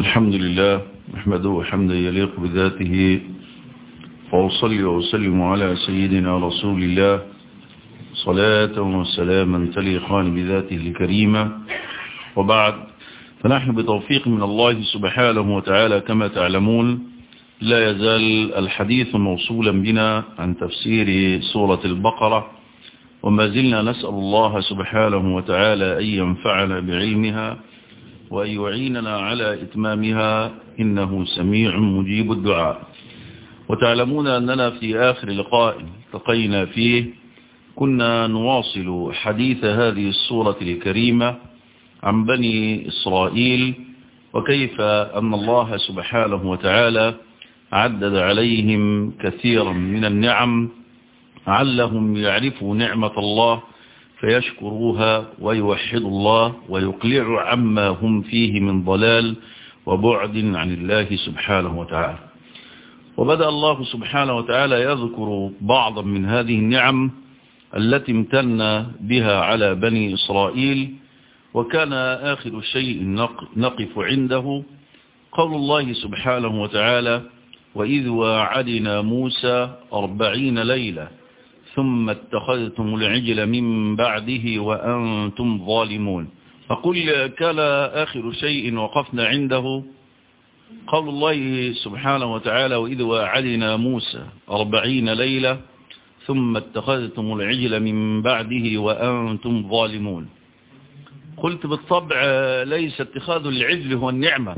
الحمد لله نحمده حمدا يليق بذاته وأصلي وأسلم على سيدنا رسول الله صلاة وسلاما تليقان بذاته الكريمة وبعد فنحن بتوفيق من الله سبحانه وتعالى كما تعلمون لا يزال الحديث موصولا بنا عن تفسير سورة البقرة وما زلنا نسأل الله سبحانه وتعالى أن ينفعنا بعلمها وأن يعيننا على إتمامها إنه سميع مجيب الدعاء وتعلمون أننا في آخر لقاء التقينا فيه كنا نواصل حديث هذه السورة الكريمة عن بني إسرائيل وكيف أن الله سبحانه وتعالى عدد عليهم كثيرا من النعم علهم يعرفوا نعمة الله فيشكروها ويوحدوا الله ويقلعوا عما هم فيه من ضلال وبعد عن الله سبحانه وتعالى وبدأ الله سبحانه وتعالى يذكر بعضا من هذه النعم التي امتن بها على بني إسرائيل وكان آخر شيء نقف عنده قول الله سبحانه وتعالى وإذ واعدنا موسى أربعين ليلة ثم اتخذتم العجل من بعده وأنتم ظالمون فقل كان آخر شيء وقفنا عنده قول الله سبحانه وتعالى وإذ واعدنا موسى أربعين ليلة ثم اتخذتم العجل من بعده وأنتم ظالمون قلت بالطبع ليس اتخاذ العجل هو النعمة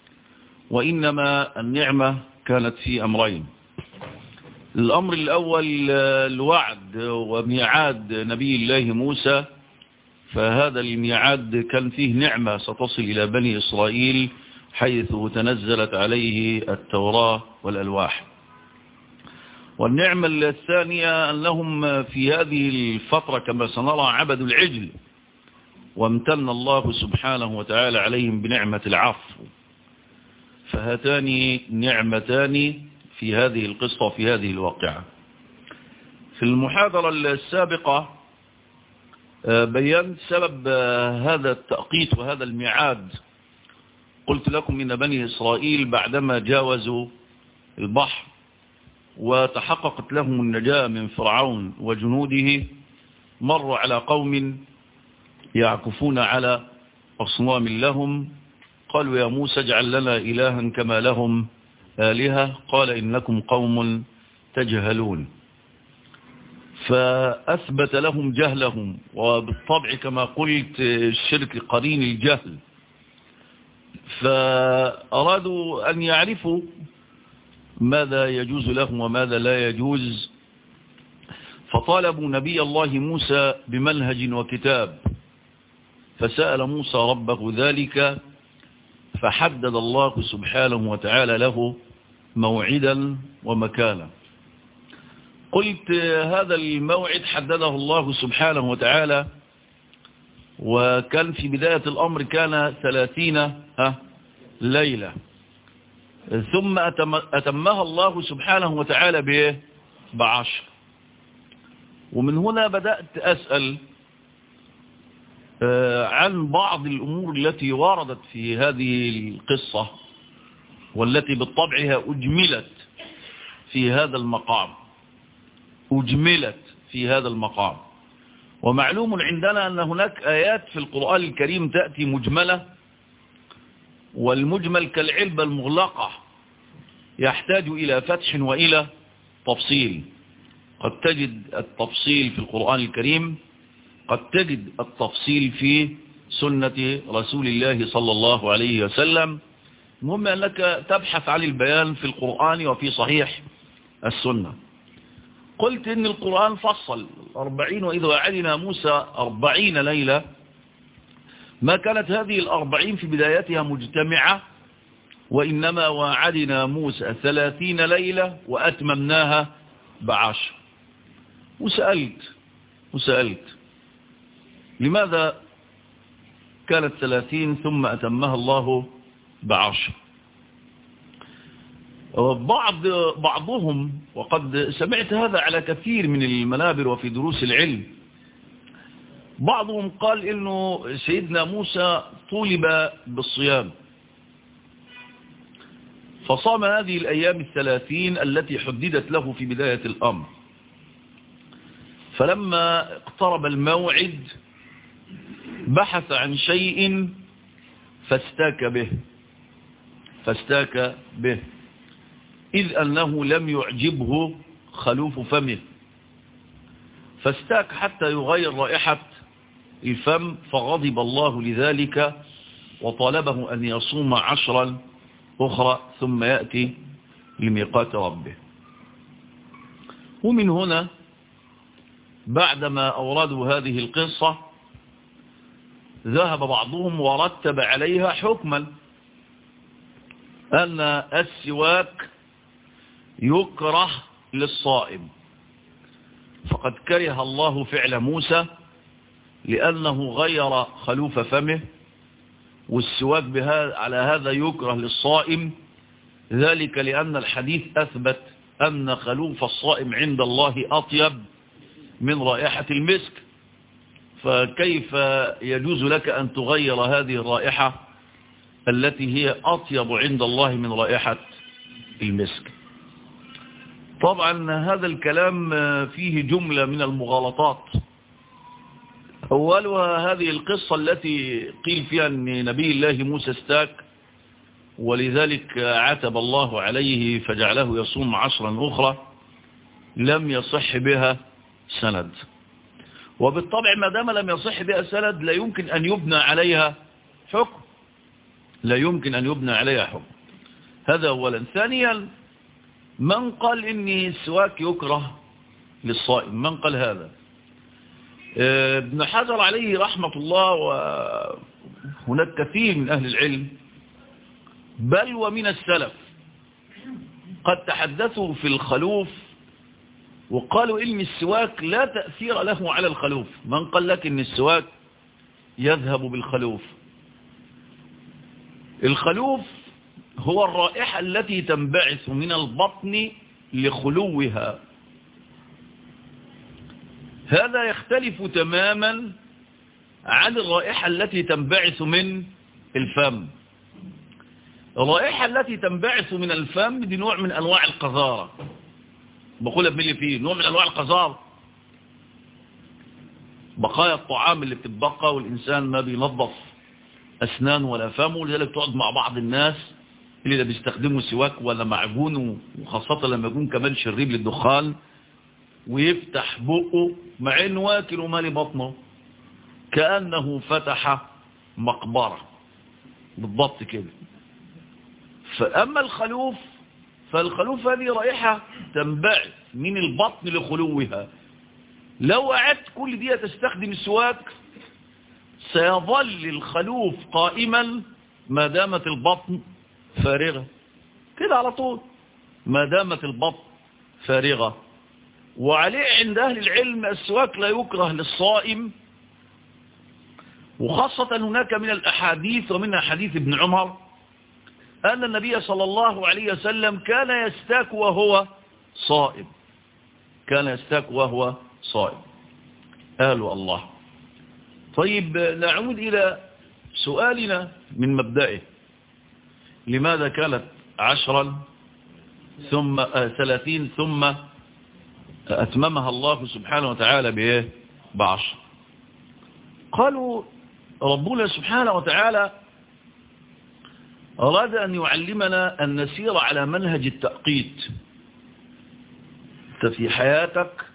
وإنما النعمة كانت في أمرين الأمر الأول الوعد وميعاد نبي الله موسى فهذا الميعاد كان فيه نعمة ستصل إلى بني إسرائيل حيث تنزلت عليه التوراة والألواح والنعمة الثانية أنهم في هذه الفترة كما سنرى عبدوا العجل وامتن الله سبحانه وتعالى عليهم بنعمة العفو فهاتان نعمتان في هذه القصة في هذه الواقعة في المحاضرة السابقة بينت سبب هذا التأقيت وهذا الميعاد قلت لكم إن بني إسرائيل بعدما جاوزوا البحر وتحققت لهم النجاة من فرعون وجنوده مروا على قوم يعكفون على أصنام لهم قالوا يا موسى اجعل لنا إلها كما لهم آلهة قال إنكم قوم تجهلون فأثبت لهم جهلهم وبالطبع كما قلت الشرك قرين الجهل فأرادوا أن يعرفوا ماذا يجوز لهم وماذا لا يجوز فطالبوا نبي الله موسى بمنهج وكتاب فسأل موسى ربه ذلك فحدد الله سبحانه وتعالى له موعدا ومكانا قلت هذا الموعد حدده الله سبحانه وتعالى وكان في بداية الأمر كان ثلاثين ليلة ثم أتمها الله سبحانه وتعالى بإيه بعشر ومن هنا بدأت أسأل عن بعض الأمور التي وردت في هذه القصة والتي بالطبعها أجملت في هذا المقام أجملت في هذا المقام ومعلوم عندنا أن هناك آيات في القرآن الكريم تأتي مجملة والمجمل كالعلبة المغلقة يحتاج إلى فتح وإلى تفصيل قد تجد التفصيل في القرآن الكريم قد تجد التفصيل في سنة رسول الله صلى الله عليه وسلم المهم أنك تبحث عن البيان في القرآن وفي صحيح السنة قلت إن القرآن فصل أربعين وإذا وعدنا موسى أربعين ليلة ما كانت هذه الأربعين في بدايتها مجتمعة وإنما وعدنا موسى ثلاثين ليلة وأتممناها بعشر وسألت وسألت لماذا كانت ثلاثين ثم أتمها الله بعشر بعض بعضهم وقد سمعت هذا على كثير من المنابر وفي دروس العلم بعضهم قال انه سيدنا موسى طولب بالصيام فصام هذه الأيام الثلاثين التي حددت له في بداية الأمر فلما اقترب الموعد بحث عن شيء فاستاك به فاستاك به إذ أنه لم يعجبه خلوف فمه فاستاك حتى يغير رائحة الفم فغضب الله لذلك وطالبه أن يصوم عشرا أخرى ثم يأتي لميقات ربه ومن هنا بعدما أوردوا هذه القصة ذهب بعضهم ورتب عليها حكما أن السواك يكره للصائم فقد كره الله فعل موسى لأنه غير خلوف فمه والسواك بهذا على هذا يكره للصائم ذلك لأن الحديث أثبت أن خلوف الصائم عند الله أطيب من رائحة المسك فكيف يجوز لك أن تغير هذه الرائحة التي هي أطيب عند الله من رائحة المسك طبعا هذا الكلام فيه جملة من المغالطات أولها هذه القصة التي قيل فيها أن نبي الله موسى استاك ولذلك عتب الله عليه فجعله يصوم عشرا أخرى لم يصح بها سند وبالطبع ما دام لم يصح بها سند لا يمكن أن يبنى عليها حكم لا يمكن أن يبنى عليها حكم هذا أولا ثانيا من قال إني السواك يكره للصائم من قال هذا ابن حجر عليه رحمة الله وهناك كثير من أهل العلم بل ومن السلف قد تحدثوا في الخلوف وقالوا إن السواك لا تأثير له على الخلوف من قال لك إن السواك يذهب بالخلوف الخلوف هو الرائحة التي تنبعث من البطن لخلوها هذا يختلف تماما عن الرائحة التي تنبعث من الفم الرائحة التي تنبعث من الفم دي نوع من أنواع القذارة بقولها بملي فيه نوع من أنواع القذارة بقايا الطعام اللي بتتبقى والإنسان ما بينظف أسنان ولا فمه ولذلك تقعد مع بعض الناس اللي بيستخدموا سواك ولا معجون وخاصة لما يكون كمان شريب للدخان ويفتح بقه مع انه واكل ومالي بطنه كأنه فتح مقبرة بالضبط كده فأما الخلوف فالخلوف هذه رائحة تنبعث من البطن لخلوها لو أعدت كل دي تستخدم السواك سيظل الخلوف قائما ما دامت البطن فارغة كده على طول ما دامت البطن فارغة وعليه عند أهل العلم السواك لا يكره للصائم وخاصة هناك من الأحاديث ومنها حديث ابن عمر أن النبي صلى الله عليه وسلم كان يستاك وهو صائم كان يستاك وهو صائم قالوا الله طيب نعود إلى سؤالنا من مبدئه لماذا كانت عشرا ثم ثلاثين ثم أتممها الله سبحانه وتعالى بإيه بعشر قالوا ربنا سبحانه وتعالى أراد أن يعلمنا أن نسير على منهج التأقيت في حياتك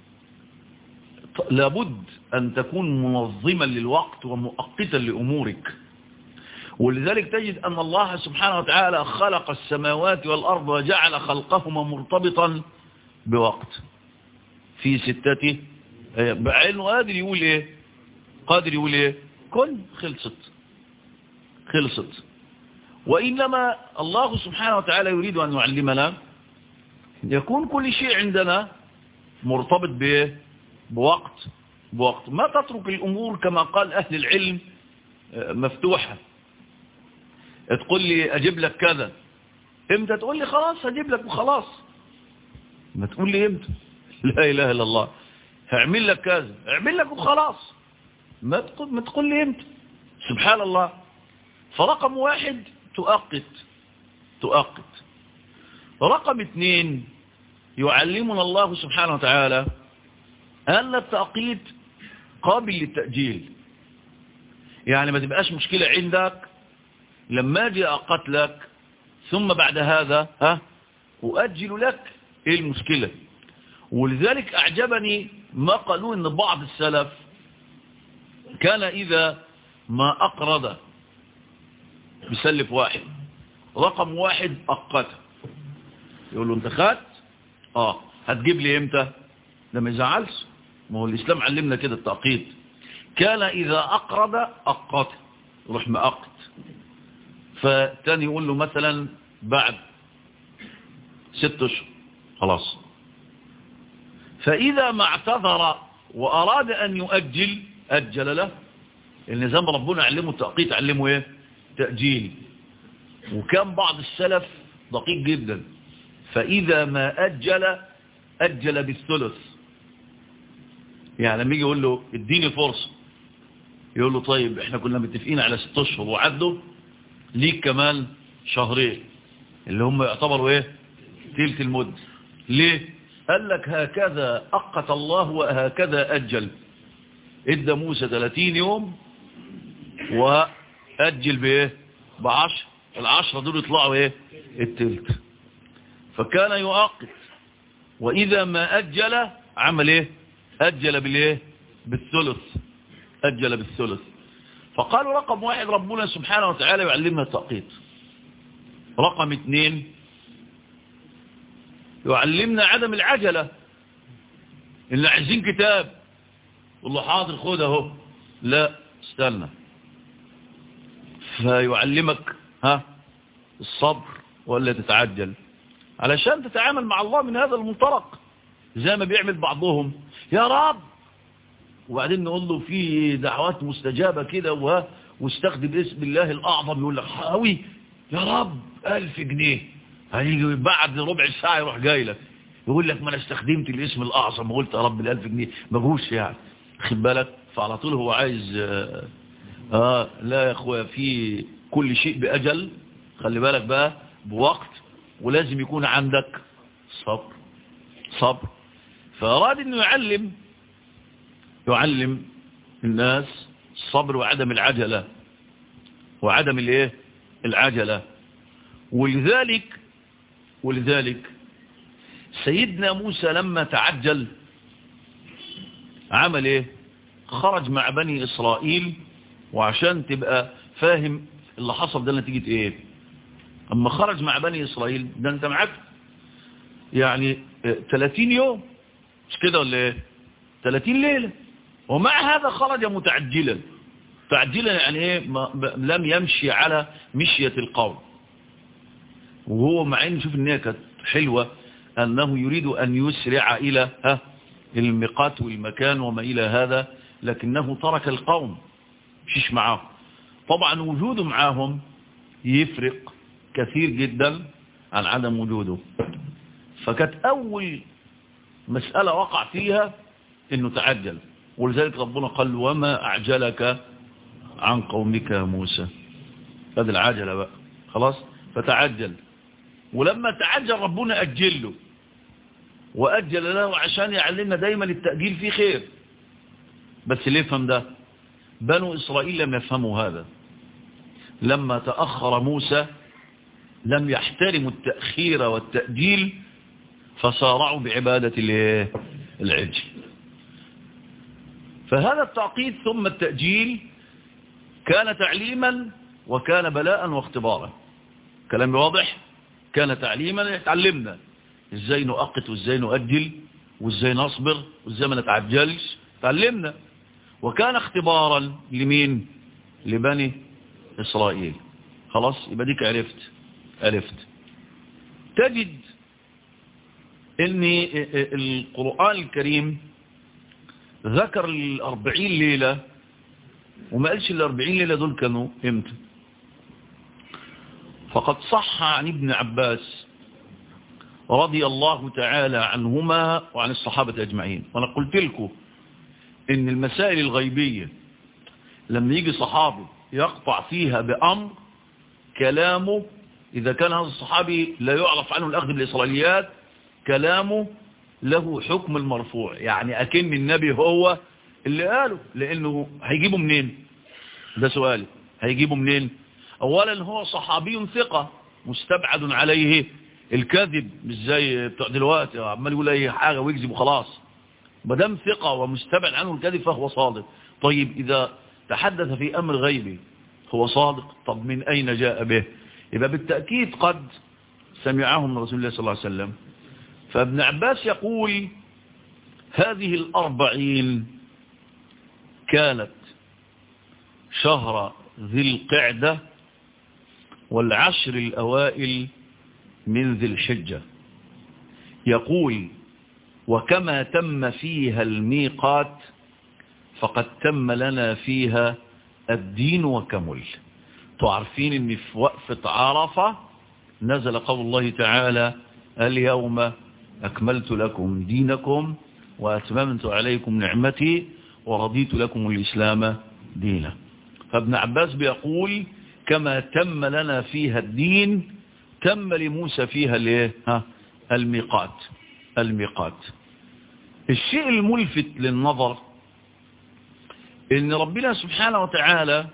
لابد أن تكون منظما للوقت ومؤقتا لأمورك ولذلك تجد أن الله سبحانه وتعالى خلق السماوات والأرض وجعل خلقهما مرتبطا بوقت في ستة بعينه قادر يقول ايه قادر يقول ايه كن خلصت خلصت وإنما الله سبحانه وتعالى يريد أن يعلمنا يكون كل شيء عندنا مرتبط بايه بوقت بوقت ما تترك الأمور كما قال أهل العلم مفتوحة تقول لي أجيب لك كذا امتى تقول لي خلاص أجيب لك وخلاص ما تقول لي امتى لا إله إلا الله هعمل لك كذا اعمل لك وخلاص ما تقول, ما تقول لي امتى سبحان الله فرقم واحد تؤقت تؤقت رقم اثنين يعلمنا الله سبحانه وتعالى أن التأقيت قابل للتأجيل يعني ما تبقاش مشكلة عندك لما أجي أقت لك ثم بعد هذا ها أؤجل لك إيه المشكلة ولذلك أعجبني ما قالوا إن بعض السلف كان إذا ما أقرض بيسلف واحد رقم واحد أقته يقول له انت خدت اه هتجيب لي امتى ده ما يزعلش ما هو الإسلام علمنا كده التأقيد كان إذا أقرض أقته يروح مأقت فتاني يقول له مثلا بعد ست اشهر خلاص فإذا ما اعتذر وأراد أن يؤجل أجل له النظام ربنا علمه التأقيت علمه ايه تأجيل وكان بعض السلف دقيق جدا فإذا ما أجل أجل بالثلث يعني لما يجي يقول له اديني فرصة يقول له طيب احنا كنا متفقين على ست اشهر وعدوا ليك كمان شهرين اللي هم يعتبروا ايه تلك المدة ليه قال لك هكذا أقت الله وهكذا أجل ادى موسى 30 يوم وأجل بايه بعشر العشرة دول يطلعوا ايه التلت فكان يؤقت وإذا ما أجل عمل ايه أجل بالايه بالثلث أجل بالثلث فقالوا رقم واحد ربنا سبحانه وتعالى يعلمنا التأقيت رقم اثنين يعلمنا عدم العجلة اللي عايزين كتاب والله حاضر خد اهو لا استنى فيعلمك ها الصبر ولا تتعجل علشان تتعامل مع الله من هذا المنطلق زي ما بيعمل بعضهم يا رب وبعدين نقول له في دعوات مستجابة كده واستخدم اسم الله الأعظم يقول لك حاوي يا رب ألف جنيه هيجي بعد ربع ساعة يروح جاي لك يقول لك ما انا استخدمت الاسم الأعظم وقلت يا رب الألف جنيه ما جوش يعني خد بالك فعلى طول هو عايز آه, آه لا يا أخويا في كل شيء بأجل خلي بالك بقى بوقت ولازم يكون عندك صبر صبر فأراد أنه يعلم يعلم الناس الصبر وعدم العجلة وعدم الايه العجلة ولذلك ولذلك سيدنا موسى لما تعجل عمل ايه خرج مع بني اسرائيل وعشان تبقى فاهم اللي حصل ده نتيجة ايه اما خرج مع بني اسرائيل ده انت معاك يعني 30 يوم مش كده ولا ايه 30 ليلة ومع هذا خرج متعجلا تعجلا يعني ايه لم يمشي على مشية القوم وهو مع ان شوف ان هي كانت حلوة انه يريد ان يسرع الى ها الميقات والمكان وما الى هذا لكنه ترك القوم مشيش معاهم طبعا وجوده معاهم يفرق كثير جدا عن عدم وجوده فكانت اول مسألة وقع فيها انه تعجل ولذلك ربنا قال وما أعجلك عن قومك يا موسى هذا العجلة بقى خلاص فتعجل ولما تعجل ربنا أجل له وأجل له عشان يعلمنا دايما التأجيل فيه خير بس ليه فهم ده بنو إسرائيل لم يفهموا هذا لما تأخر موسى لم يحترموا التأخير والتأجيل فصارعوا بعبادة العجل فهذا التعقيد ثم التأجيل كان تعليما وكان بلاء واختبارا كلام واضح كان تعليما تعلمنا ازاي نؤقت وازاي نؤجل وازاي نصبر وازاي ما نتعجلش تعلمنا وكان اختبارا لمين لبني إسرائيل خلاص يبقى ديك عرفت عرفت تجد ان القرآن الكريم ذكر الأربعين ليلة وما قالش الأربعين ليلة دول كانوا امتى فقد صح عن ابن عباس رضي الله تعالى عنهما وعن الصحابة أجمعين وأنا قلت لكم إن المسائل الغيبية لما يجي صحابي يقطع فيها بأمر كلامه إذا كان هذا الصحابي لا يعرف عنه الأخذ بالإسرائيليات كلامه له حكم المرفوع يعني أكن النبي هو اللي قاله لأنه هيجيبه منين ده سؤالي هيجيبه منين أولا هو صحابي ثقة مستبعد عليه الكذب مش زي بتوع دلوقتي عمال يقول أي حاجة ويكذب وخلاص مدام ثقة ومستبعد عنه الكذب فهو صادق طيب إذا تحدث في أمر غيبي هو صادق طب من أين جاء به يبقى بالتأكيد قد سمعه من رسول الله صلى الله عليه وسلم فابن عباس يقول هذه الأربعين كانت شهر ذي القعدة والعشر الأوائل من ذي الحجة يقول وكما تم فيها الميقات فقد تم لنا فيها الدين وكمل تعرفين ان في وقفة عرفة نزل قول الله تعالى اليوم أكملت لكم دينكم وأتممت عليكم نعمتي ورضيت لكم الإسلام دينا فابن عباس بيقول كما تم لنا فيها الدين تم لموسى فيها الايه ها الميقات الميقات الشيء الملفت للنظر ان ربنا سبحانه وتعالى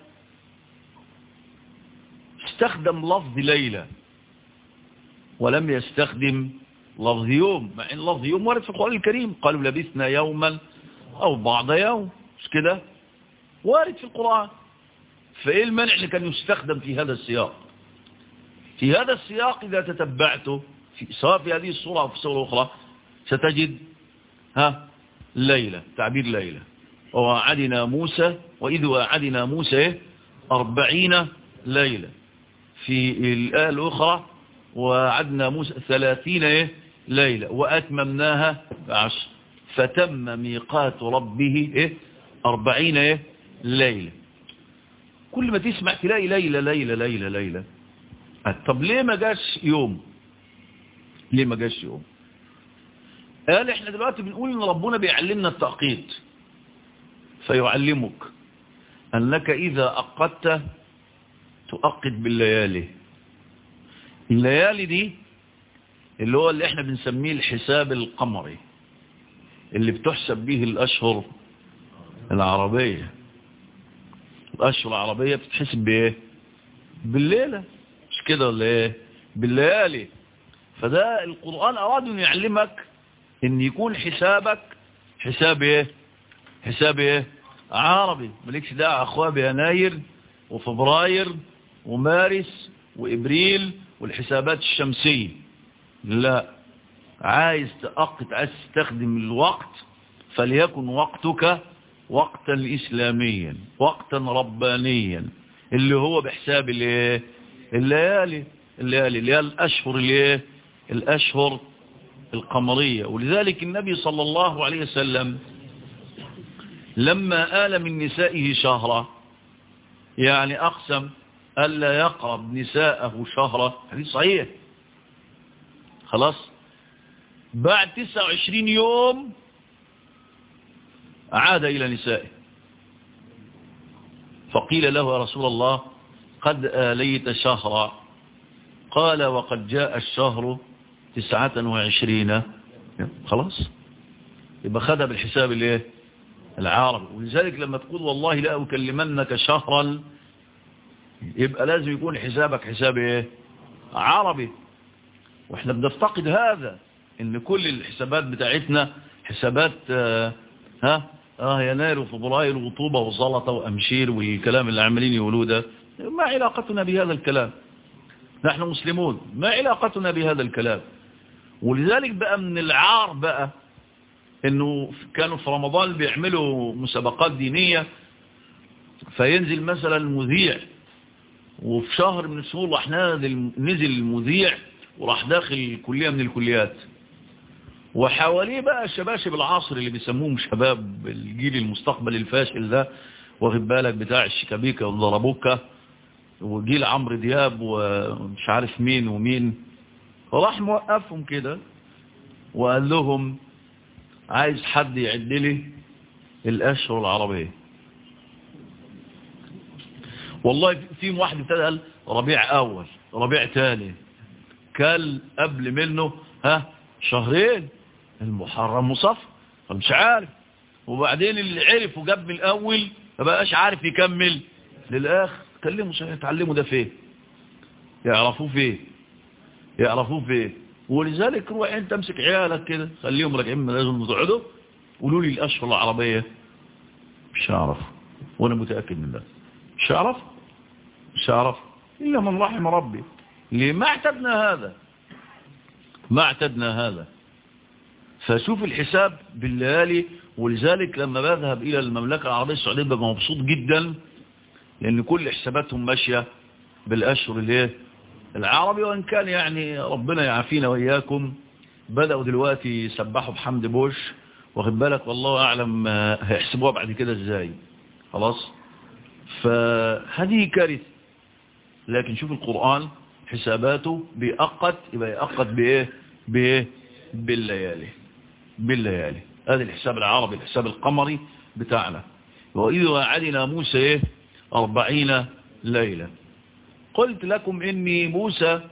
استخدم لفظ ليلة ولم يستخدم لفظ يوم مع ان لفظ يوم ورد في القرآن الكريم قالوا لبثنا يوما او بعض يوم مش كده وارد في القرآن فايه المنع اللي كان يستخدم في هذا السياق في هذا السياق اذا تتبعته في سواء في هذه الصورة او في صورة اخرى ستجد ها ليلة تعبير ليلة ووعدنا موسى وإذ وعدنا موسى أربعين ليلة في الآية الأخرى وعدنا موسى ثلاثين ليلة وأتممناها بعشر فتم ميقات ربه أربعين ليلة كل ما تسمع تلاقي ليلة ليلة ليلة ليلة طب ليه ما جاش يوم ليه ما جاش يوم قال احنا دلوقتي بنقول ان ربنا بيعلمنا التأقيت فيعلمك أنك إذا أقدت تؤقد بالليالي الليالي دي اللي هو اللي احنا بنسميه الحساب القمري اللي بتحسب به الأشهر العربية الأشهر العربية بتتحسب بإيه بالليلة مش كده ولا إيه بالليالي فده القرآن أراد أن يعلمك أن يكون حسابك حساب إيه حساب إيه عربي مالكش دعوة أخوة بيناير وفبراير ومارس وإبريل والحسابات الشمسية لا عايز تأقت عايز تستخدم الوقت فليكن وقتك وقتا إسلاميا وقتا ربانيا اللي هو بحساب الايه الليالي الليالي اللي هي الأشهر الايه الأشهر القمرية ولذلك النبي صلى الله عليه وسلم لما آل من نسائه شهرا يعني أقسم ألا يقرب نساءه شهرا حديث صحيح خلاص بعد 29 يوم عاد إلى نسائه فقيل له يا رسول الله قد آليت شهرا قال وقد جاء الشهر تسعة وعشرين خلاص يبقى خدها بالحساب الايه العربي ولذلك لما تقول والله لا أكلمنك شهرا يبقى لازم يكون حسابك حساب ايه عربي واحنا بنفتقد هذا ان كل الحسابات بتاعتنا حسابات آه ها اه يناير وفبراير وطوبة وزلطة وامشير والكلام اللي عمالين يقولوه ده ما علاقتنا بهذا الكلام نحن مسلمون ما علاقتنا بهذا الكلام ولذلك بقى من العار بقى انه كانوا في رمضان بيعملوا مسابقات دينية فينزل مثلا المذيع وفي شهر من الشهور راح نزل المذيع وراح داخل كلية من الكليات وحواليه بقى شباشب العصر اللي بيسموهم شباب الجيل المستقبل الفاشل ده واخد بالك بتاع الشيكابيكا والضربوكا وجيل عمرو دياب ومش عارف مين ومين فراح موقفهم كده وقال لهم عايز حد يعد لي الاشهر العربيه والله فيهم واحد ابتدى قال ربيع اول ربيع تاني كل قبل منه ها شهرين المحرم مصف فمش عارف وبعدين اللي عرف وجاب من الاول ما بقاش عارف يكمل للاخر كلموا صحيح يتعلموا ده فين يعرفوه فين يعرفوه فين ولذلك روح انت امسك عيالك كده خليهم راجعين من لازم تقعدوا قولوا لي الاشهر العربيه مش هعرف وانا متاكد من ده مش هعرف مش هعرف الا من رحم ربي ليه ما اعتدنا هذا ما اعتدنا هذا فشوف الحساب بالليالي ولذلك لما بذهب إلى المملكة العربية السعودية ببقى مبسوط جدا لأن كل حساباتهم ماشية بالأشهر اللي العربي وإن كان يعني ربنا يعافينا وإياكم بدأوا دلوقتي يسبحوا بحمد بوش واخد بالك والله أعلم هيحسبوها بعد كده إزاي خلاص فهذه كارثة لكن شوف القرآن حساباته بيأقت يبقى يأقت بإيه بإيه بالليالي بالليالي هذا الحساب العربي الحساب القمري بتاعنا وإذ وعدنا موسى إيه أربعين ليلة قلت لكم إني موسى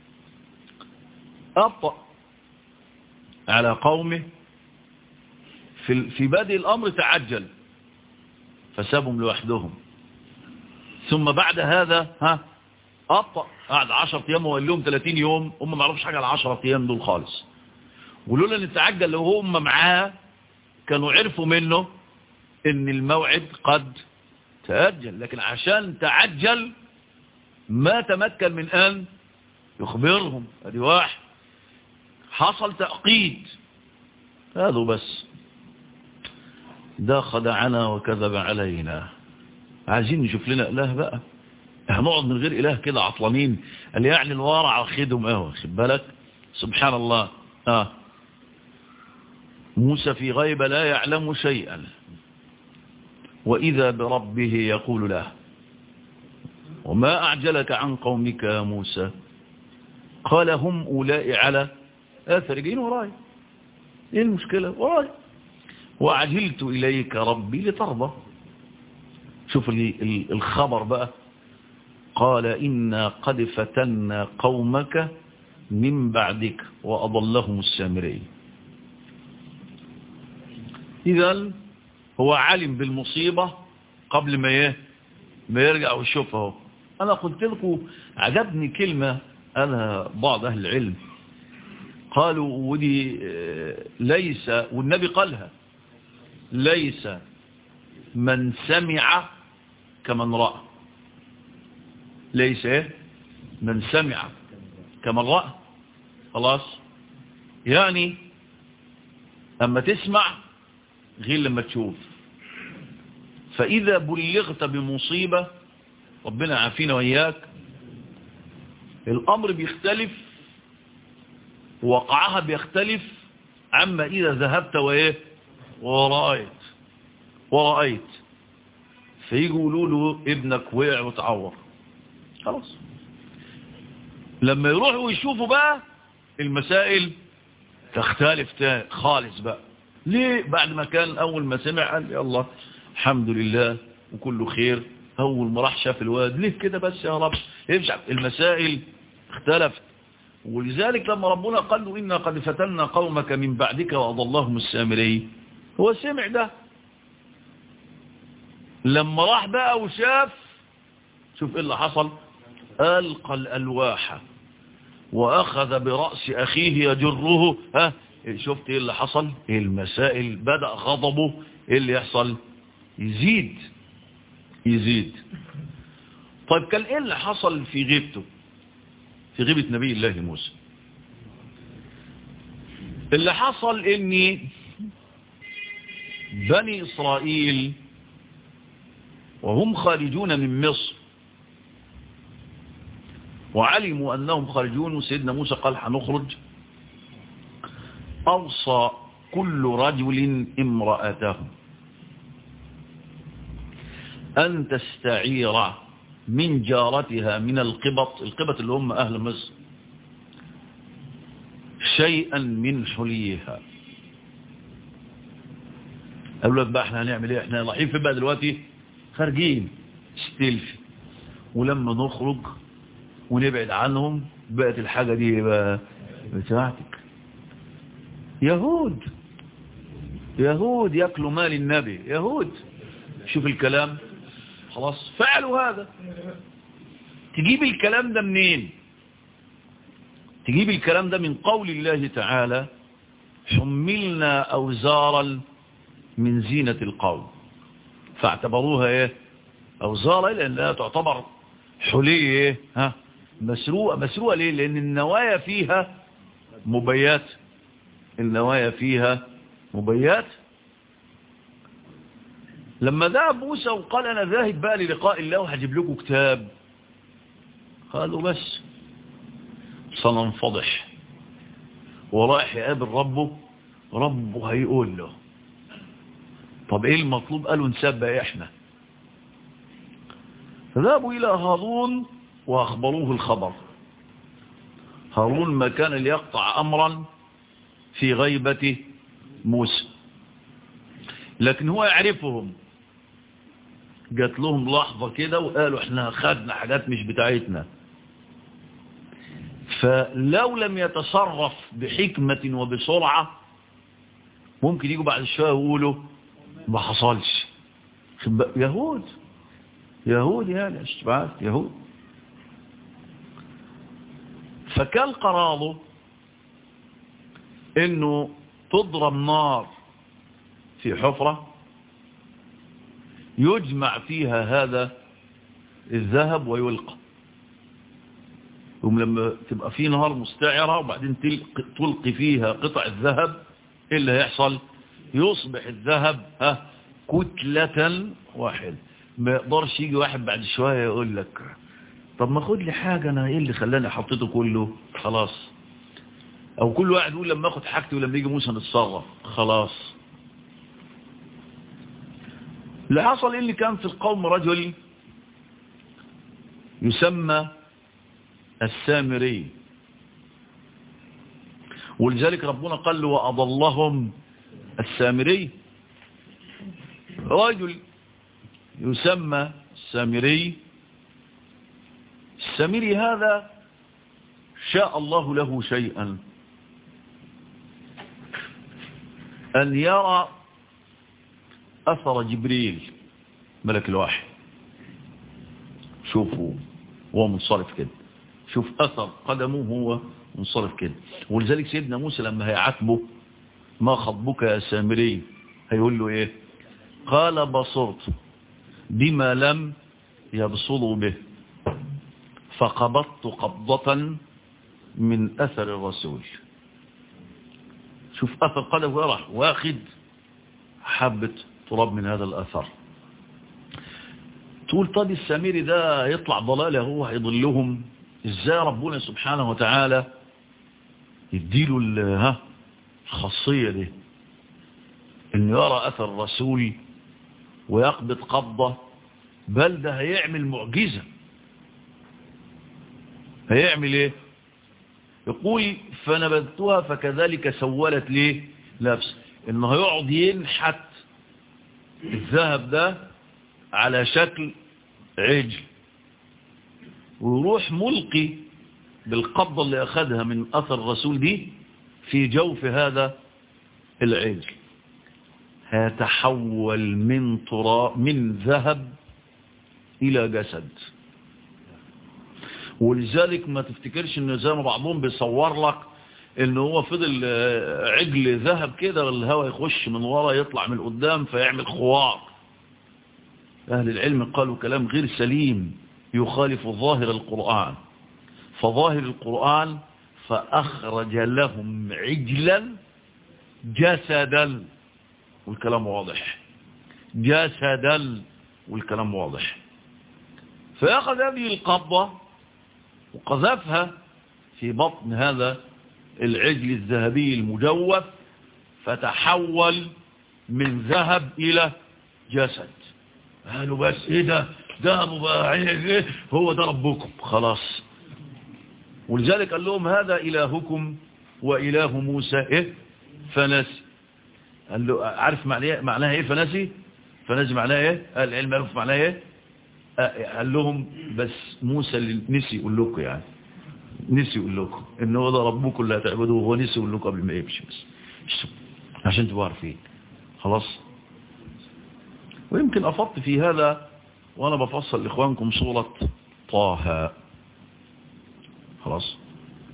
أبطأ على قومه في في بدء الأمر تعجل فسابهم لوحدهم ثم بعد هذا ها أبطأ قعد 10 أيام وقال لهم 30 يوم هم ما عرفوش حاجة على 10 أيام دول خالص ولولا ان تعجل لو هم معاه كانوا عرفوا منه ان الموعد قد تأجل لكن عشان تعجل ما تمكن من ان يخبرهم ادي واحد حصل تأقيد هذا بس ده خدعنا وكذب علينا عايزين نشوف لنا اله بقى هنقعد من غير اله كده عطلانين قال يعني الوارع خدهم اهو خد بالك سبحان الله اه موسى في غيبة لا يعلم شيئا وإذا بربه يقول له وما أعجلك عن قومك يا موسى قال هم أولاء على آثر جين وراي إيه المشكلة وراي وعجلت إليك ربي لترضى شوف الخبر بقى قال إنا قد فتنا قومك من بعدك وأضلهم السامرين إذا هو علم بالمصيبة قبل ما ايه ما يرجع ويشوفها أنا قلت لكم عجبني كلمة أنا بعض أهل العلم قالوا ودي ليس والنبي قالها ليس من سمع كمن رأى ليس ايه من سمع كمن رأى خلاص يعني أما تسمع غير لما تشوف فإذا بلغت بمصيبة ربنا عافينا وإياك الأمر بيختلف وقعها بيختلف عما إذا ذهبت وإيه ورأيت ورأيت فيقولوا له ابنك وقع وتعور خلاص لما يروحوا ويشوفوا بقى المسائل تختلف خالص بقى ليه بعد ما كان أول ما سمع قال يا الله الحمد لله وكله خير أول ما راح شاف الواد ليه كده بس يا رب يمشي المسائل اختلفت ولذلك لما ربنا قال له إنا قد فتنا قومك من بعدك وأضلهم السامري هو سمع ده لما راح بقى وشاف شوف ايه اللي حصل ألقى الألواح وأخذ برأس أخيه يجره ها شفت ايه اللي حصل المسائل بدأ غضبه ايه اللي يحصل يزيد يزيد طيب كان ايه اللي حصل في غيبته في غيبة نبي الله موسى اللي حصل ان بني اسرائيل وهم خارجون من مصر وعلموا انهم خارجون وسيدنا موسى قال هنخرج أوصى كل رجل امرأته أن تستعير من جارتها من القبط القبط اللي هم أهل مصر شيئا من حليها قالوا لك بقى احنا هنعمل ايه احنا رايحين في بقى دلوقتي خارجين استلفي ولما نخرج ونبعد عنهم بقت الحاجة دي بقى بتاعتك يهود يهود يأكلوا مال النبي يهود شوف الكلام خلاص فعلوا هذا تجيب الكلام ده منين تجيب الكلام ده من قول الله تعالى حملنا أوزارا من زينة القوم فاعتبروها ايه أوزارا لأنها تعتبر حلية ايه ها مسروقة مسروقة ليه لأن النوايا فيها مبيات النوايا فيها مبيات لما ذهب موسى وقال أنا ذاهب بقى للقاء الله وهجيب لكم كتاب قالوا بس سننفضح ورايح يقابل ربه ربه هيقول له طب ايه المطلوب قالوا نسبق احنا فذهبوا الى هارون واخبروه الخبر هارون ما كان ليقطع امرا في غيبة موسى لكن هو يعرفهم جات لهم لحظة كده وقالوا احنا خدنا حاجات مش بتاعتنا فلو لم يتصرف بحكمة وبسرعة ممكن يجوا بعد شوية يقولوا ما حصلش يهود يهود يعني اشتبعات يهود فكان قراره انه تضرب نار في حفرة يجمع فيها هذا الذهب ويلقى ثم لما تبقى في نهار مستعرة وبعدين تلقي فيها قطع الذهب ايه اللي هيحصل يصبح الذهب ها كتلة واحدة ما يقدرش يجي واحد بعد شوية يقول لك طب ما خد لي حاجة انا ايه اللي خلاني حطيته كله خلاص او كل واحد يقول لما اخد حاجتي ولما يجي موسى نتصرف خلاص اللي حصل ايه اللي كان في القوم رجل يسمى السامري ولذلك ربنا قال له وأضلهم السامري رجل يسمى السامري السامري هذا شاء الله له شيئا أن يرى أثر جبريل ملك الوحي شوفوا هو منصرف كده شوف أثر قدمه هو منصرف كده ولذلك سيدنا موسى لما هيعاتبه ما خطبك يا سامري هيقول له ايه قال بصرت بما لم يبصروا به فقبضت قبضة من أثر الرسول شوف أثر قدمه راح واخد حبة تراب من هذا الأثر تقول طب السامري ده يطلع ضلاله هو هيضلهم ازاي ربنا سبحانه وتعالى يديله ها الخاصية دي انه يرى اثر الرسول ويقبض قبضة بل ده هيعمل معجزة هيعمل ايه يقول فنبذتها فكذلك سولت ليه نفس انه هيقعد ينحت الذهب ده على شكل عجل ويروح ملقي بالقبضة اللي أخذها من أثر الرسول دي في جوف هذا العجل هيتحول من تراب من ذهب إلى جسد ولذلك ما تفتكرش ان زي ما بعضهم بيصور لك ان هو فضل عجل ذهب كده الهواء يخش من ورا يطلع من قدام فيعمل خوار اهل العلم قالوا كلام غير سليم يخالف ظاهر القرآن فظاهر القرآن فأخرج لهم عجلا جسدا والكلام واضح جسدا والكلام واضح فأخذ هذه القبضة وقذفها في بطن هذا العجل الذهبي المجوف فتحول من ذهب إلى جسد قالوا بس ايه ده ذهبوا بقى ايه هو ده ربكم خلاص ولذلك قال لهم هذا إلهكم وإله موسى إيه فنسي قال له عارف معناها معناها إيه فنسي فنسي معناها إيه قال العلم عارف معناها إيه قال لهم بس موسى اللي نسي يقول لكم يعني نسي يقول لكم ان هو ده ربكم اللي هتعبدوه هو نسي يقول لكم قبل ما يمشي بس عشان تبقوا عارفين خلاص ويمكن افضت في هذا وانا بفصل لاخوانكم سوره طه خلاص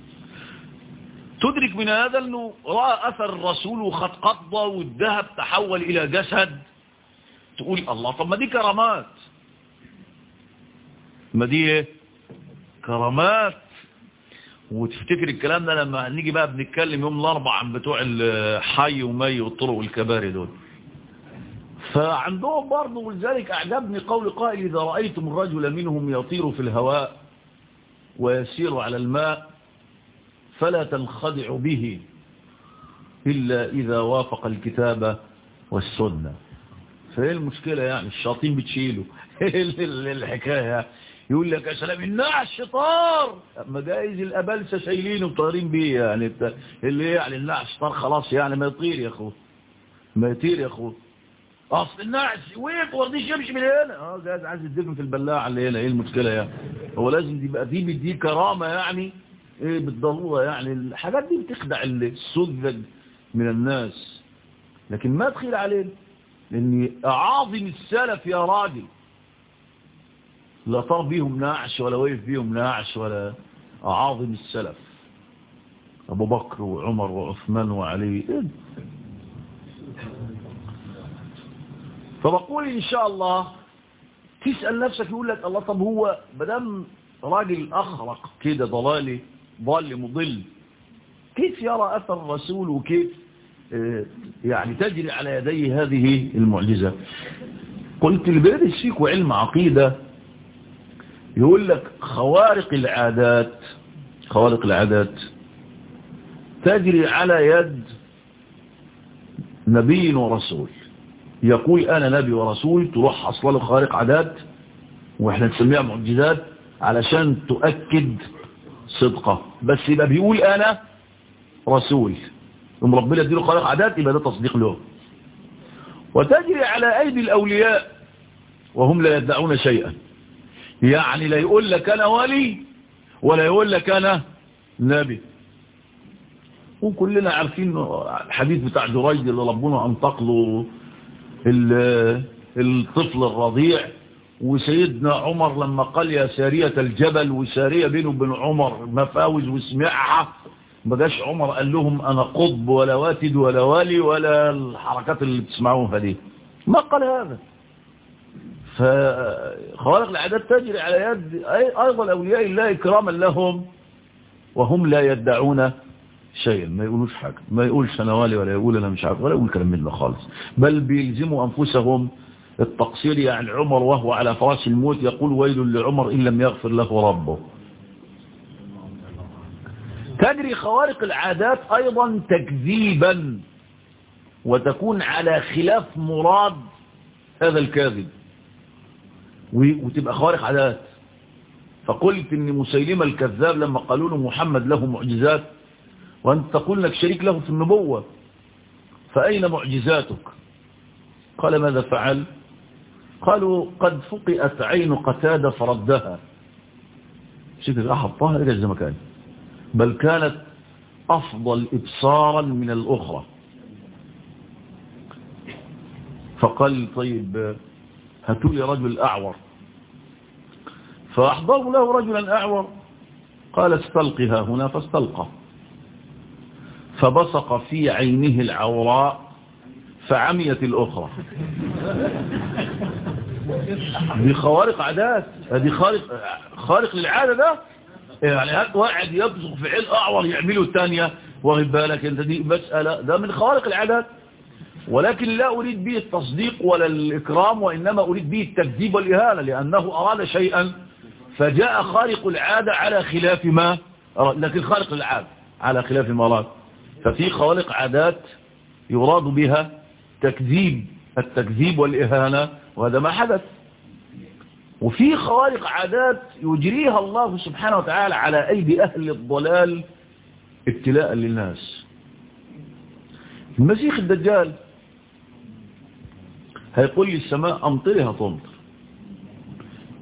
تدرك من هذا انه راى اثر الرسول وخد قبضه والذهب تحول الى جسد تقول الله طب ما دي كرامات ما دي ايه كرامات وتفتكر الكلام ده لما نيجي بقى بنتكلم يوم الاربع عن بتوع الحي ومي والطرق والكباري دول فعندهم برضه ولذلك اعجبني قول قائل اذا رايتم الرجل منهم يطير في الهواء ويسير على الماء فلا تنخدع به إلا إذا وافق الكتاب والسنة فايه المشكلة يعني الشياطين بتشيله الحكاية يقول لك يا سلام النعش طار اما جايز الابلسه شايلينه وطايرين بيه يعني اللي يعني النعش طار خلاص يعني ما يطير يا اخو ما يطير يا اخو اصل النعش وقف ورضيش يمشي من هنا اه جايز عايز يدفن في البلاعه اللي هنا ايه المشكله يعني هو لازم يبقى دي بدي كرامه يعني ايه بالضروره يعني الحاجات دي بتخدع السذج من الناس لكن ما تخيل علينا لان اعاظم السلف يا راجل لا طار بيهم نعش ولا وقف بيهم نعش ولا أعاظم السلف أبو بكر وعمر وعثمان وعلي إيه؟ فبقول إن شاء الله تسأل نفسك يقول لك الله طب هو بدم راجل أخرق كده ضلالي ضال مضل كيف يرى أثر الرسول وكيف يعني تجري على يدي هذه المعجزة قلت البيرس فيك وعلم عقيدة يقول لك خوارق العادات خوارق العادات تجري على يد نبي ورسول يقول أنا نبي ورسول تروح أصلا خوارق عادات وإحنا نسميها معجزات علشان تؤكد صدقه بس يبقى بيقول أنا رسول ثم ربنا يديله خوارق عادات يبقى ده تصديق له وتجري على أيدي الأولياء وهم لا يدعون شيئا يعني لا يقول لك أنا ولي ولا يقول لك أنا نبي وكلنا عارفين الحديث بتاع جريج اللي ربنا أنطق له الطفل الرضيع وسيدنا عمر لما قال يا سارية الجبل وسارية بينه وبين عمر مفاوز وسمعها ما جاش عمر قال لهم أنا قطب ولا واتد ولا والي ولا الحركات اللي بتسمعوها دي ما قال هذا فخوارق العادات تجري على يد أيضا أولياء الله إكراما لهم وهم لا يدعون شيئا ما يقولوش حاجة ما يقولش أنا والي ولا يقول أنا مش عارف ولا يقول كلام منه خالص بل بيلزموا أنفسهم التقصير يعني عمر وهو على فراش الموت يقول ويل لعمر إن لم يغفر له ربه تجري خوارق العادات أيضا تكذيبا وتكون على خلاف مراد هذا الكاذب وتبقى خوارق عادات فقلت ان مسيلمة الكذاب لما قالوا له محمد له معجزات وانت تقول لك شريك له في النبوة فأين معجزاتك قال ماذا فعل قالوا قد فقئت عين قتادة فردها شكل أحد طاهر إلى زي ما كان بل كانت أفضل إبصارا من الأخرى فقال طيب هاتوا لي رجل أعور فأحضروا له رجلا أعور قال استلقها هنا فاستلقى فبصق في عينه العوراء فعميت الأخرى دي خوارق عادات دي خارق خارق للعادة ده يعني هات واحد يبصق في عين أعور يعمله الثانية واخد بالك انت دي مسألة ده من خوارق العادات ولكن لا أريد به التصديق ولا الإكرام وإنما أريد به التكذيب والإهانة لأنه أراد شيئا فجاء خارق العادة على خلاف ما أراد لكن خارق العادة على خلاف ما أراد ففي خوارق عادات يراد بها تكذيب التكذيب والإهانة وهذا ما حدث وفي خوارق عادات يجريها الله سبحانه وتعالى على أيدي أهل الضلال ابتلاء للناس المسيح الدجال هيقول لي السماء أمطرها تمطر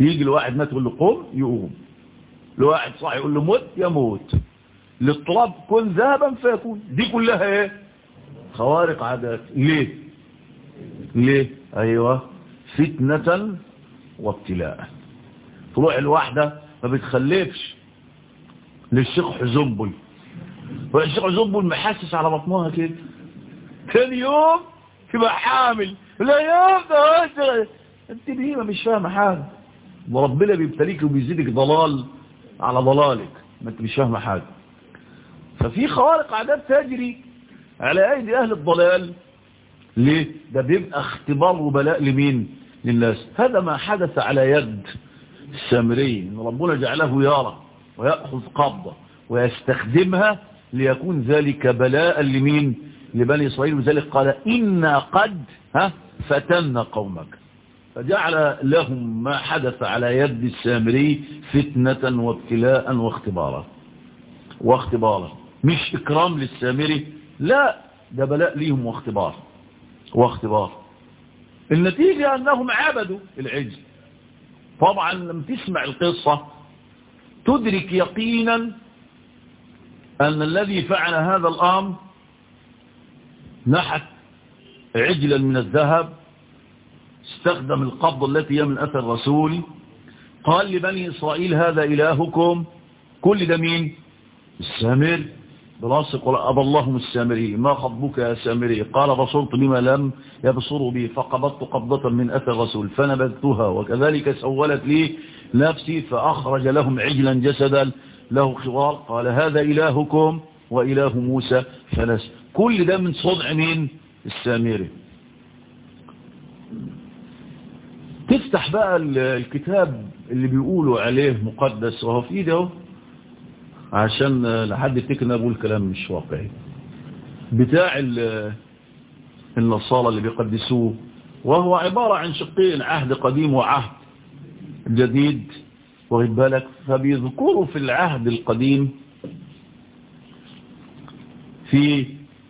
يجي لواحد مات يقول له قوم يقوم لواحد صاحي يقول له موت يموت للتراب كن ذهبا فيكون دي كلها ايه خوارق عادات ليه ليه ايوه فتنة وابتلاء تروح الواحدة ما بتخلفش للشيخ حزنبل والشيخ حزنبل محسس على بطنها كده ثاني يوم تبقى حامل لا يوم ده انت بهيمة مش فاهمة حاجة وربنا بيبتليك وبيزيدك ضلال على ضلالك ما انت مش فاهمة حاجة ففي خوارق عادات تجري على ايدي اهل الضلال ليه ده بيبقى اختبار وبلاء لمين للناس هذا ما حدث على يد السامري ان ربنا جعله يرى ويأخذ قبضة ويستخدمها ليكون ذلك بلاء لمين لبني إسرائيل وذلك قال إنا قد ها فتنا قومك فجعل لهم ما حدث على يد السامري فتنة وابتلاء واختبارا واختبارا مش إكرام للسامري لا ده بلاء ليهم واختبار واختبار النتيجة أنهم عبدوا العجل طبعا لما تسمع القصة تدرك يقينا أن الذي فعل هذا الأمر نحت عجلا من الذهب استخدم القبض التي هي من أثر الرسول قال لبني إسرائيل هذا إلهكم كل ده مين السامر بلاصق أبى اللهم السامري ما خطبك يا سامري قال بصرت بما لم يبصروا به فقبضت قبضة من أثر الرسول فنبذتها وكذلك سولت لي نفسي فأخرج لهم عجلا جسدا له خوار قال هذا إلهكم وإله موسى فنس كل ده من صنع مين السامري تفتح بقى الكتاب اللي بيقولوا عليه مقدس وهو في ايده عشان لحد يفتكر بقول كلام مش واقعي بتاع النصارى اللي بيقدسوه وهو عبارة عن شقين عهد قديم وعهد جديد واخد بالك فبيذكروا في العهد القديم في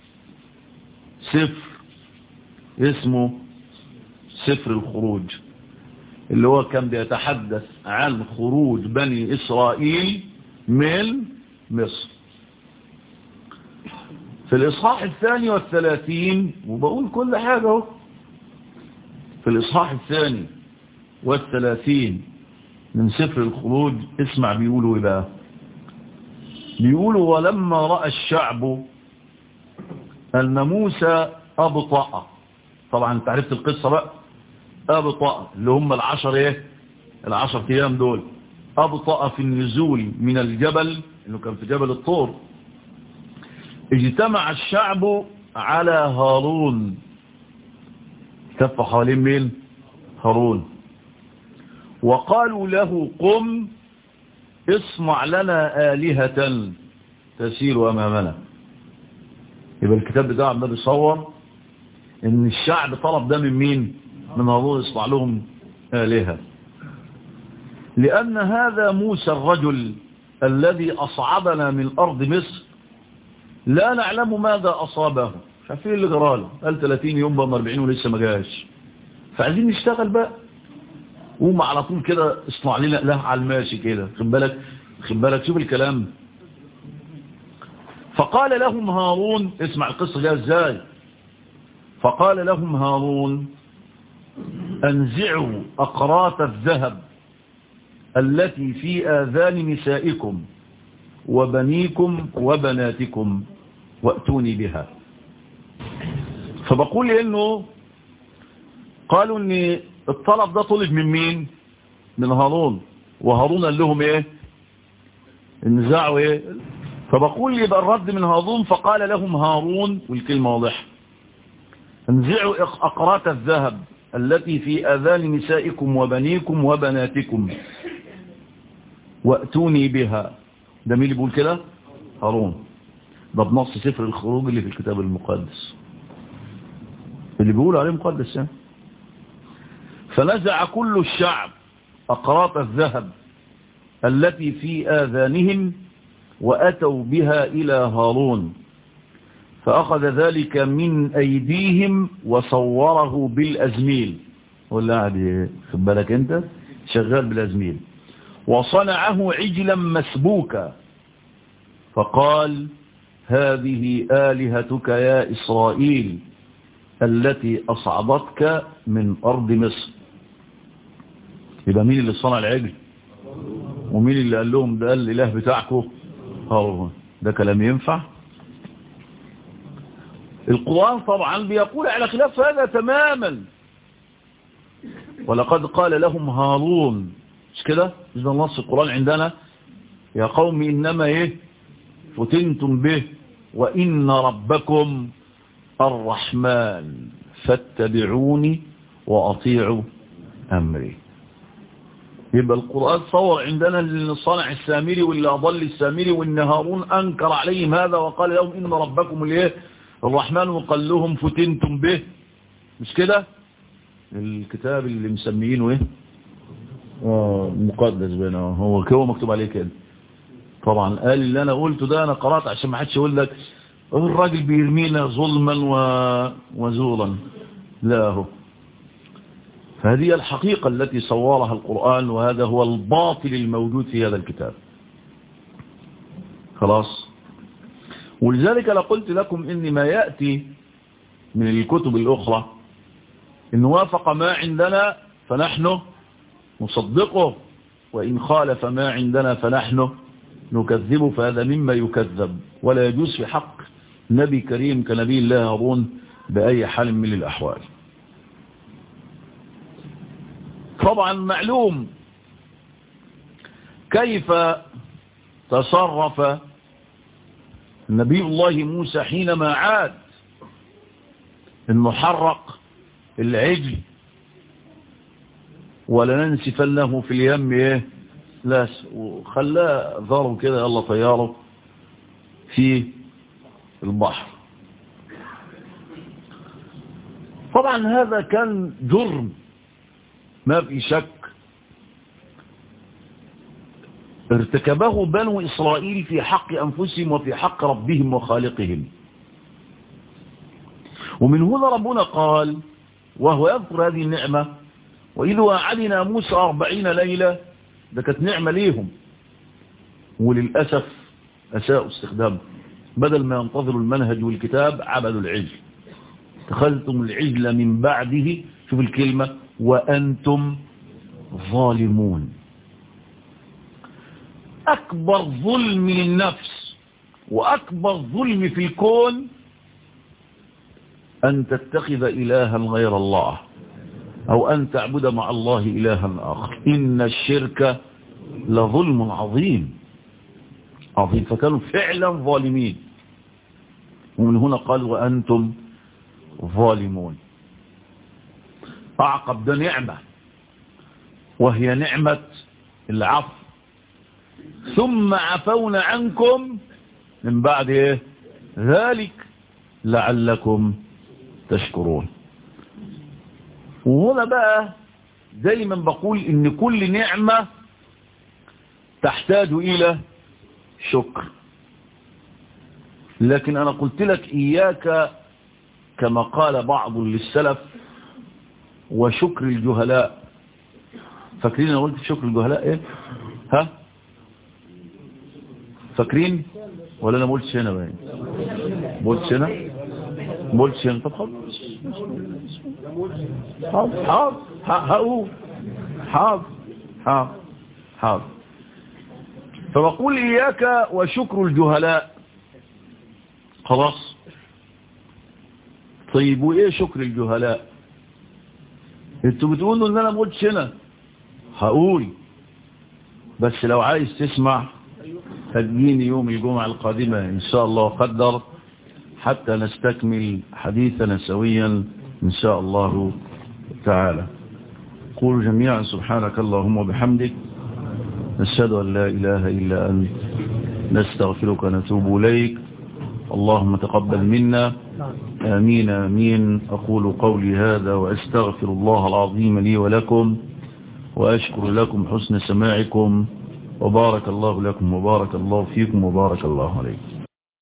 سفر اسمه سفر الخروج اللي هو كان بيتحدث عن خروج بني إسرائيل من مصر في الإصحاح الثاني والثلاثين وبقول كل حاجة اهو في الإصحاح الثاني والثلاثين من سفر الخروج اسمع بيقولوا ايه بقى بيقولوا ولما رأى الشعب أن موسى أبطأ طبعا انت عرفت القصة بقى أبطأ اللي هم العشر ايه العشر ايام دول أبطأ في النزول من الجبل انه كان في جبل الطور اجتمع الشعب على هارون كف حوالين مين هارون وقالوا له قم اصنع لنا آلهة تسير أمامنا يبقى الكتاب بتاع عمال بيصور ان الشعب طلب ده من مين من هارون يصنع لهم آلهة لأن هذا موسى الرجل الذي أصعدنا من أرض مصر لا نعلم ماذا أصابه مش عارفين اللي جراله قال 30 يوم بقى 40 ولسه ما جاش فعايزين نشتغل بقى قوم على طول كده اصنع لنا اله على الماشي كده خد بالك خد بالك شوف الكلام فقال لهم هارون اسمع القصة جاء ازاي فقال لهم هارون انزعوا اقراط الذهب التي في آذان نسائكم وبنيكم وبناتكم وأتوني بها فبقول انه قالوا ان الطلب ده طلب من مين من هارون وهارون قال لهم ايه انزعوا ايه فبقول يبقى الرد من هارون فقال لهم هارون والكلمة واضحة انزعوا اقراط الذهب التي في اذان نسائكم وبنيكم وبناتكم واتوني بها ده مين اللي بيقول كده هارون ده بنص سفر الخروج اللي في الكتاب المقدس اللي بيقول عليه مقدس يعني فنزع كل الشعب أقراط الذهب التي في آذانهم وأتوا بها إلى هارون فأخذ ذلك من أيديهم وصوره بالأزميل ولا عادي خد بالك أنت شغال بلا زميل وصنعه عجلا مسبوكا فقال هذه آلهتك يا إسرائيل التي أصعدتك من أرض مصر يبقى مين اللي صنع العجل ومين اللي قال لهم ده الإله بتاعكم هو ده كلام ينفع القرآن طبعا بيقول على خلاف هذا تماما ولقد قال لهم هارون مش كده مش ده نص القرآن عندنا يا قوم إنما إيه فتنتم به وإن ربكم الرحمن فاتبعوني وأطيعوا أمري يبقى القرآن صور عندنا اللي صنع السامري واللي أضل السامري وإن هارون أنكر عليهم هذا وقال لهم إن ربكم الايه الرحمن وقال لهم فتنتم به مش كده الكتاب اللي مسميينه ايه اه مقدس بينا هو هو مكتوب عليه كده طبعا قال اللي انا قلته ده انا قرأت عشان ما حدش يقول لك الراجل بيرمينا ظلما و... وزورا لا هو فهذه الحقيقة التي صورها القرآن وهذا هو الباطل الموجود في هذا الكتاب خلاص ولذلك لقلت لكم إن ما يأتي من الكتب الأخرى إن وافق ما عندنا فنحن نصدقه وإن خالف ما عندنا فنحن نكذبه فهذا مما يكذب ولا يجوز في حق نبي كريم كنبي الله هارون بأي حال من الأحوال طبعا معلوم كيف تصرف نبي الله موسى حينما عاد انه حرق العجل ولننسفنه في اليم ايه لا وخلاه ضرب كده يلا طياره في البحر طبعا هذا كان جرم ما في شك ارتكبه بنو إسرائيل في حق أنفسهم وفي حق ربهم وخالقهم ومن هنا ربنا قال وهو يذكر هذه النعمة وإذ وعدنا موسى أربعين ليلة ده كانت نعمة ليهم وللأسف أساءوا استخدامه بدل ما ينتظروا المنهج والكتاب عبدوا العجل اتخذتم العجل من بعده شوف الكلمة وأنتم ظالمون أكبر ظلم للنفس وأكبر ظلم في الكون أن تتخذ إلها غير الله أو أن تعبد مع الله إلها آخر إن الشرك لظلم عظيم عظيم فكانوا فعلا ظالمين ومن هنا قال وأنتم ظالمون أعقب ده نعمة وهي نعمة العفو ثم عفونا عنكم من بعد إيه؟ ذلك لعلكم تشكرون وهنا بقى دايما بقول ان كل نعمة تحتاج الى شكر لكن انا قلت لك اياك كما قال بعض للسلف وشكر الجهلاء فاكرين انا قلت شكر الجهلاء ايه ها فاكرين ولا انا ما قلتش هنا باين ما قلتش هنا ما قلتش هنا طب خلاص حاضر حاضر هقول حاضر حاضر حاضر فبقول إياك وشكر الجهلاء خلاص طيب وإيه شكر الجهلاء انتوا بتقولوا ان انا ما قلتش هنا هقول بس لو عايز تسمع هتجيني يوم الجمعة القادمة ان شاء الله قدر حتى نستكمل حديثنا سويا إن شاء الله تعالى قولوا جميعا سبحانك اللهم وبحمدك نشهد أن لا إله إلا أنت نستغفرك ونتوب إليك اللهم تقبل منا آمين آمين أقول قولي هذا وأستغفر الله العظيم لي ولكم وأشكر لكم حسن سماعكم وبارك الله لكم وبارك الله فيكم وبارك الله عليكم